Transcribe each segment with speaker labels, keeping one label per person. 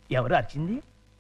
Speaker 1: ఎవరు అరిచింది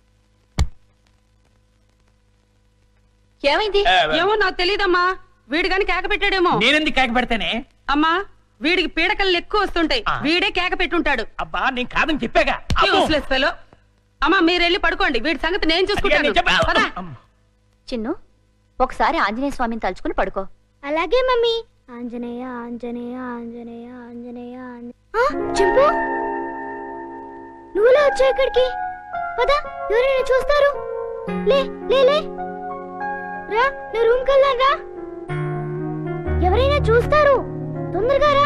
Speaker 2: ఏమైంది
Speaker 1: ఆ,
Speaker 3: ఏమో నాకు తెలియదమ్మా వీడు గాని కేక పెట్టాడేమో
Speaker 1: నేనెందుకు కేక పెడతానే
Speaker 3: అమ్మా వీడికి పీడకలు ఎక్కువ వస్తుంటాయి
Speaker 1: ఆ.
Speaker 3: వీడే కేక పెట్టుంటాడు
Speaker 1: అబ్బా నేను కాదని చెప్పాగా అమ్మో.
Speaker 3: యూస్లెస్ ఫెలో అమ్మా మీరు వెళ్ళి పడుకోండి వీడి సంగతి నేను
Speaker 1: అడిగా
Speaker 3: చూసుకుంటాను
Speaker 1: నేను చెప్పా-
Speaker 3: పద.
Speaker 1: అమ్మ.
Speaker 2: చిన్ను ఒకసారి ఆంజనేయ స్వామిని తలుచుకుని పడుకో
Speaker 4: అలాగే మమ్మీ ఆంజనేయ ఆంజనేయ ఆంజనేయ ఆంజనేయ ఆంజ- ఆ, చింపు నువ్వులా వచ్చా ఇక్కడికి పద ఎవరైనా చూస్తారు లే లే లే రా నా రూమ్ కెళ్ళాను రా ఎవరైనా చూస్తారు తొందరగా రా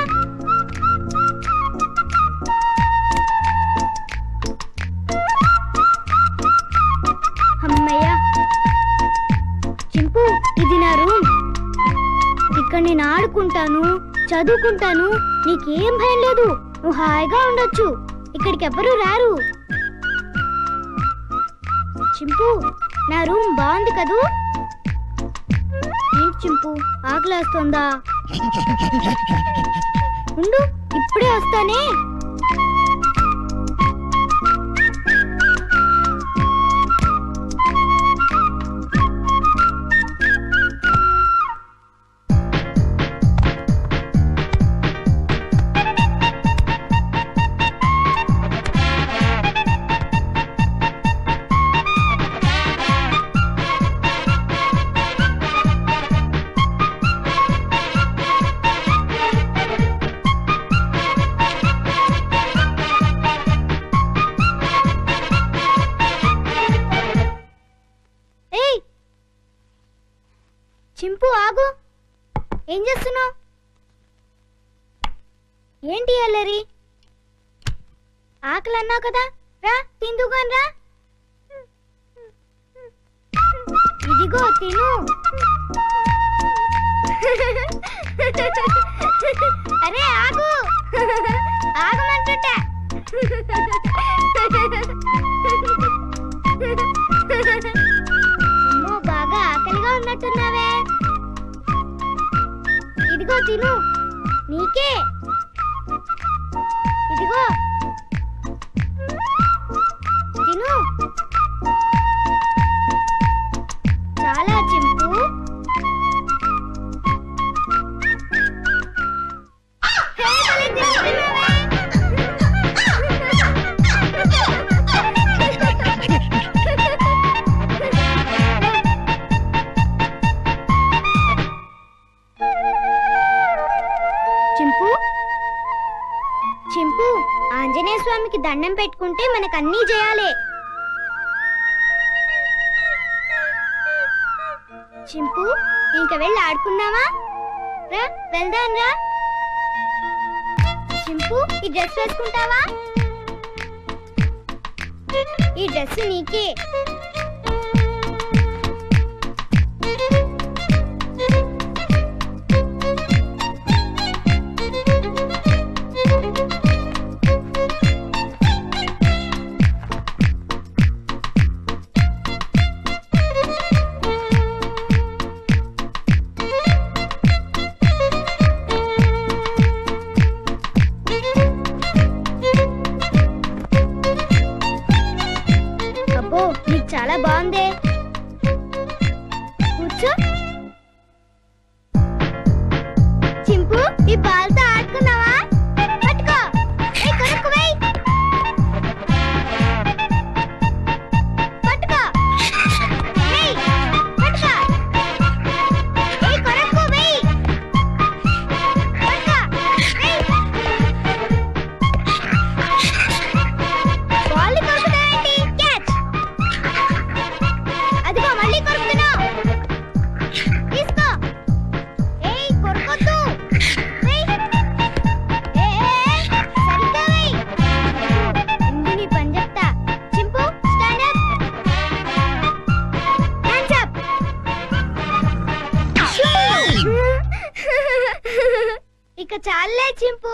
Speaker 4: అమ్మయ్యా చింపు ఇది నా రూమ్ ఇక్కడ నేను ఆడుకుంటాను చదువుకుంటాను నీకేం భయం లేదు నువ్వు హాయిగా ఉండొచ్చు ఇక్కడికి ఎవ్వరూ రారు చింపు నా రూమ్ బాగుంది కదూ ఏంటి చింపు ఆకలేస్తుందా ఉండు ఇప్పుడే వస్తానే ఏయ్ చింపు ఆగు ఏం చేస్తున్నావు ఏంటి అల్లరి ఆకలి అన్నావు కదా రా తిందుగాని రా ఇదిగో తిను అరే ఆగు ఆగమంటుంటా అమ్మో బాగా ఆకలిగా ఉన్నట్టున్నావే ఇదిగో తిను నీకే ఇదిగో తిను చాలా చింపు హే, భలే తింటున్నావే. చింపు చింపు ఆంజనేయ స్వామికి దండం పెట్టుకుంటే మనకు అన్నీ చేయాలి చింపు ఇంక వెళ్ళి ఆడుకుందామా రా వెళ్దాం రా చింపు ఈ డ్రెస్ వేసుకుంటావా ఈ డ్రెస్ నీకే అబ్బో నీకు చాలా బాగుందే కూర్చో చింపు ఈ బాల్తో ఆడుకున్నావా పట్టుకో ఏయ్, కొరుక్కు వేయ్. పట్టుకో వేయ్, పట్టుకో. ఏయ్, కొరుక్కు వేయ్. పట్టుకో, వేయ్. బాల్ని కొరుకుతావేంటి? క్యాచ్. అదిగో మళ్ళీ కొరుకుతున్నావు తీసుకో ఏయ్ కొరకొద్దు వెయ్ ఏ సరిగ్గా వెయ్ ఇందు నీ పని చెప్తా Chimpu stand up hands up ఇక చాలే చింపు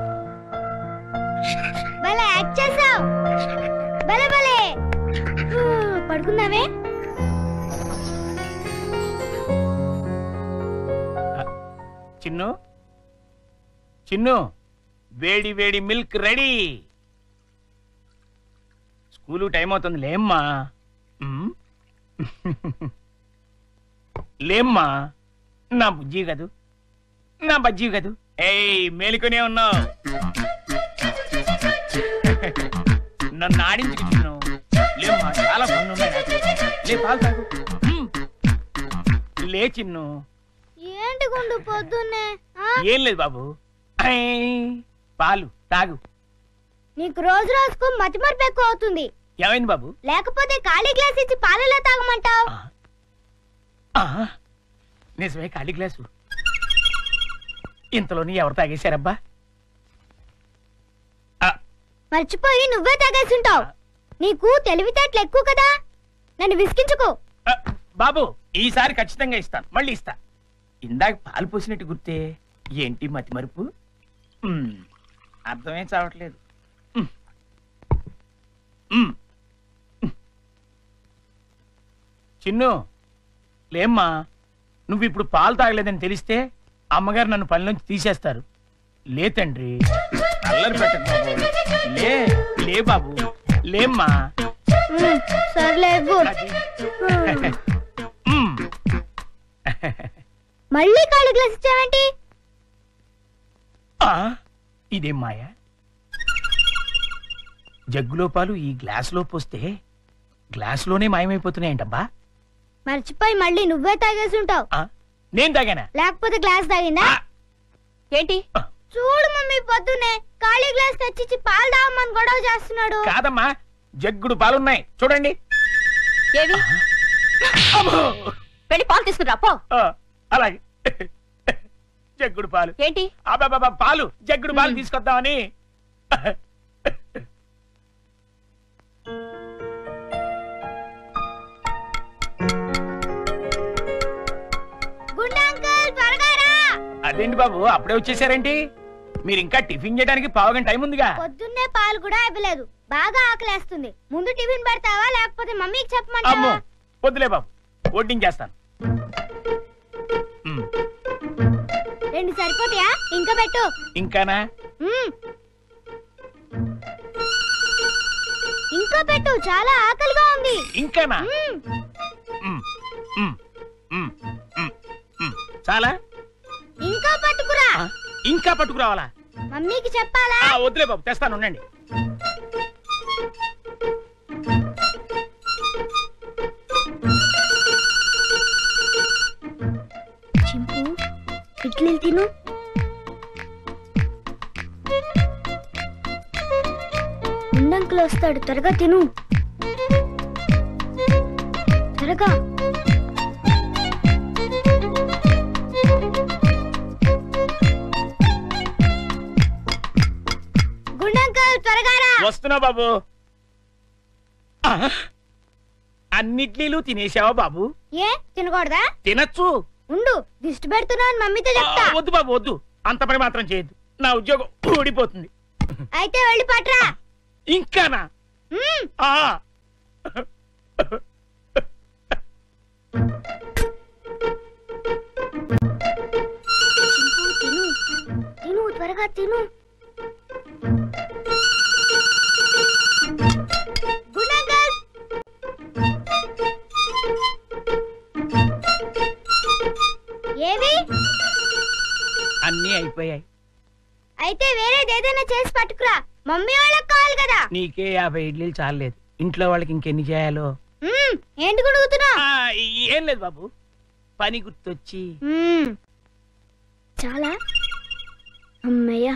Speaker 4: భలే యాక్ట్ చేసావు భలే భలే ఊ, పడుకున్నావే
Speaker 1: చిన్ను చిన్ను వేడి వేడి మిల్క్ రెడీ స్కూలు టైం అవుతుంది లేమ్మా ఉమ్. లేమ్మా నా బుజ్జి కదూ నా బజ్జీ కదూ ఏయ్ మేలుకునే ఉన్నావు నన్ను ఆడించుకు చిన్ను లేమ్మా చాలా పనులు ఉన్నాయి నాకు లే పాలు తాగు ఉమ్. లే చిన్ను
Speaker 4: ఏంటి గుండు పొద్దున్నే ఆ?
Speaker 1: ఏం లేదు బాబు ఐ, పాలు తాగు
Speaker 4: నీకు రోజు రోజుకు మతిమరుపు ఎక్కువ అవుతుంది
Speaker 1: ఏమైంది బాబు
Speaker 4: లేకపోతే ఖాళీ గ్లాస్ ఇచ్చి పాలలో తాగమంటావు
Speaker 1: ఆ. ఆ, నిజమే ఖాళీ గ్లాసు ఇంతలోని ఎవరు తాగేశారబ్బా ఆ,
Speaker 4: మర్చిపోయి నువ్వే తాగేసుంటావు నీకు తెలివితేటలు ఎక్కువ కదా నన్ను విసిగించుకో
Speaker 1: ఆ, బాబు ఈసారి ఖచ్చితంగా ఇస్తాను మళ్ళీ ఇస్తా ఇందాక పాలు పోసినట్టు గుర్తే ఏంటి మతి మరుపు ఉమ్, అర్థమే చావట్లేదు ఉమ్. ఉమ్. ఉమ్. చిన్ను లేమ్మా నువ్వు ఇప్పుడు పాలు తాగలేదని తెలిస్తే అమ్మగారు నన్ను పని నుంచి తీసేస్తారు లే తండ్రి అల్లరి పెట్టకు బాబు లే లే బాబు లేమ్మా
Speaker 4: ఉమ్, సర్లే ఎగ్గు.
Speaker 1: అది.
Speaker 4: ఉమ్,
Speaker 1: ఉమ్.
Speaker 4: మళ్ళీ ఖాళీ గ్లాస్ ఇచ్చావేంటి
Speaker 1: ఆ, ఇదేం మాయ జగ్గులో పాలు ఈ గ్లాసులో పోస్తే గ్లాసులోనే మాయమైపోతున్నాయంటబ్బా
Speaker 4: మర్చిపోయి మళ్ళీ నువ్వే తాగేసుంటావు
Speaker 1: ఆ, నేను తాగానా
Speaker 4: లేకపోతే గ్లాస్ తాగిందా
Speaker 1: ఆ,
Speaker 2: ఏంటి
Speaker 1: ఆ,
Speaker 4: చూడు మమ్మీ పొద్దున్నే ఖాళీ గ్లాస్ తెచ్చిచ్చి పాలు తాగమని గొడవ చేస్తున్నాడు
Speaker 1: కాదమ్మా జగ్గుడు పాలున్నాయి చూడండి
Speaker 2: ఏవి
Speaker 1: అమ్మో!
Speaker 2: వెళ్ళి పాలు తీసుకురా పో
Speaker 1: ఆ, అలాగే జగ్గుడు పాలు
Speaker 2: ఏంటి
Speaker 1: అబ్బాబా పాలు జగ్గుడు పాలు తీసుకొద్దామని
Speaker 4: గుండా అంకుల్ త్వరగా రా
Speaker 1: అదేంటి బాబు అప్పుడే వచ్చేసారేంటి మీరు ఇంకా టిఫిన్ చేయడానికి పావుగంట టైం ఉందిగా
Speaker 4: పొద్దున్నే పాలు కూడా ఇవ్వలేదు బాగా ఆకలేస్తుంది ముందు టిఫిన్ పెడతావా లేకపోతే మమ్మీకి
Speaker 1: అమ్మో
Speaker 4: చెప్పమంటావా
Speaker 1: వద్దులే బాబు వడ్డించేస్తాను ఉమ్,
Speaker 4: రెండు సరిపోతాయా ఇంకా పెట్టు
Speaker 1: ఇంకానా
Speaker 4: మ్మ్. ఇంకా పెట్టు చాలా ఆకలిగా ఉంది
Speaker 1: ఇంకానా
Speaker 4: మ్మ్.
Speaker 1: ఉమ్, ఉమ్, ఉమ్, ఉమ్, ఉమ్. చాలా
Speaker 4: ఇంకా పట్టుకురా
Speaker 1: ఆ, ఇంకా పట్టుకురావాలా
Speaker 4: మమ్మీకి చెప్పాలా
Speaker 1: ఆ, వద్దులే బాబు తెస్తాను ఉండండి
Speaker 4: చింపు ఇడ్లీలు తిను ఉండంకులు వస్తాడు త్వరగా తిను త్వరగా గుండంకల్ త్వరగా రా
Speaker 1: వస్తున్నా బాబు ఆ, అన్నిట్లీలు తినేసావా బాబు
Speaker 4: ఏ తినకూడదా
Speaker 1: తినచ్చు
Speaker 4: ఉండు దిష్టి పెడుతున్నాను మమ్మీతో
Speaker 1: ఆ,
Speaker 4: చెప్తా
Speaker 1: వద్దు బాబు వద్దు అంత పని మాత్రం చేయొద్దు నా ఉద్యోగం ఊడిపోతుంది
Speaker 4: అయితే వెళ్ళి పట్రా
Speaker 1: ఇంకానా
Speaker 4: మ్మ్.
Speaker 1: ఆ
Speaker 4: చింపు, తిను తిను త్వరగా తిను గుడ్ అంకల్ ఏవి
Speaker 1: అన్నీ అయిపోయాయి
Speaker 4: అయితే వేరేది ఏదైనా చేసి పట్టుకురా మమ్మీ వాళ్ళకి కావాలి కదా
Speaker 1: నీకే యాభై ఇడ్లీలు చాలలేదు ఇంట్లో వాళ్ళకి ఇంకెన్ని చేయాలో
Speaker 4: మ్మ్, ఏంటి గుడుగుతున్నావు
Speaker 1: ఆ, ఏం లేదు బాబు పని గుర్తొచ్చి
Speaker 4: చాలా అమ్మయ్యా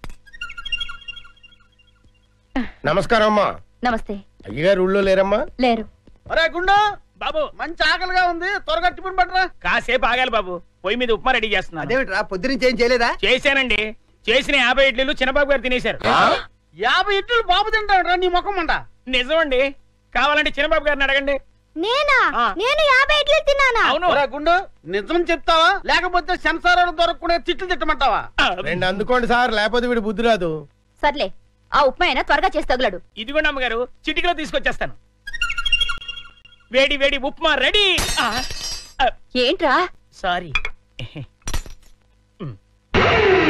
Speaker 5: నమస్కారం అమ్మా
Speaker 2: నమస్తే
Speaker 5: అయ్యగారు ఊళ్ళో లేరమ్మా
Speaker 2: లేరు
Speaker 6: ఒరే గుండు
Speaker 1: బాబు
Speaker 6: మంచి ఆకలిగా ఉంది త్వరగా టిఫిన్ పట్టరా
Speaker 1: కాసేపు ఆగాలి బాబు పొయ్యి మీద ఉప్మా రెడీ చేస్తున్నాను
Speaker 6: అదేమిట్రా పొద్దునుంచి ఏం చేయలేదా
Speaker 1: చేశానండి చేసిన యాభై ఇడ్లీలు చిన్నబాబు గారు తినేశారు
Speaker 6: యాభై ఇడ్లీలు బాబు తింటాడురా నీ ముఖం అంట
Speaker 1: నిజమండి కావాలంటే చిన్నబాబు గారిని అడగండి
Speaker 4: నేనా
Speaker 1: ఆ.
Speaker 4: నేను యాభై ఇడ్లీ తిన్నానా
Speaker 1: అవును
Speaker 6: ఒరే గుండు నిజం చెప్తావా లేకపోతే సెన్సార్ దొరకకుండా తిట్లు తిట్టమంటావా
Speaker 1: ఆ,
Speaker 5: రెండు అందుకోండి సార్ లేకపోతే వీడు బుద్ధి రాదు
Speaker 2: సర్లే ఆ ఉప్మా అయినా త్వరగా చేసి తగులడు
Speaker 1: ఇదిగోండి అమ్మగారు చిటికలో తీసుకొచ్చేస్తాను వేడి వేడి ఉప్మా రెడీ
Speaker 2: ఏంట్రా
Speaker 1: సారీ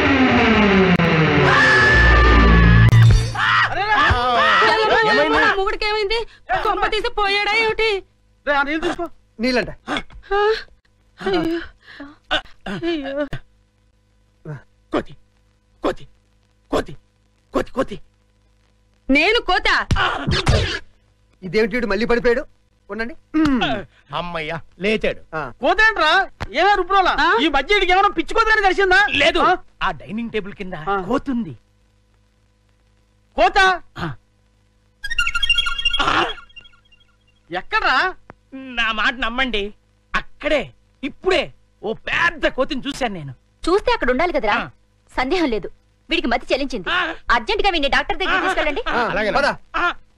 Speaker 6: అరేరా,
Speaker 5: ఏమైంది?
Speaker 3: మొగుడు తమ్ముడికి ఏమైంది కొంప తీసి పోయాడా ఏమిటి
Speaker 6: రే, ఆ నీళ్ళు తీసుకో
Speaker 7: నీళ్ళంట
Speaker 3: ఆ? అయ్యో. అయ్యో.
Speaker 1: కోతి కోతి కోతి కోతి కోతి
Speaker 3: నేను కోత
Speaker 7: ఇదేమిటి వీడు మళ్ళీ పడిపోయాడు ఉండండి
Speaker 5: అమ్మయ్యా లేచాడు
Speaker 7: ఆ,
Speaker 6: కోతేంట్రా ఏమే రుబ్రోలా
Speaker 3: ఆ?
Speaker 6: ఈ బడ్జెట్కి ఏమైనా పిచ్చి కోతని కలిసిందా
Speaker 1: లేదు
Speaker 6: ఆ?
Speaker 1: ఆ డైనింగ్ టేబుల్ కింద
Speaker 6: ఆ.
Speaker 1: కోతుంది
Speaker 6: కోత
Speaker 1: ఆ.
Speaker 6: ఎక్కడ్రా
Speaker 1: నా మాట నమ్మండి అక్కడే ఇప్పుడే ఓ పెద్ద కోతిని చూశాను నేను
Speaker 2: చూస్తే అక్కడ ఉండాలి కదరా
Speaker 1: ఆ.
Speaker 2: సందేహం లేదు వీడికి మతి చెల్లించింది
Speaker 1: ఆ.
Speaker 2: అర్జెంట్ గా వీడిని డాక్టర్ దగ్గర తీసుకెళ్ళండి
Speaker 7: ఆ,
Speaker 5: అలాగే
Speaker 7: పద
Speaker 1: ఆ,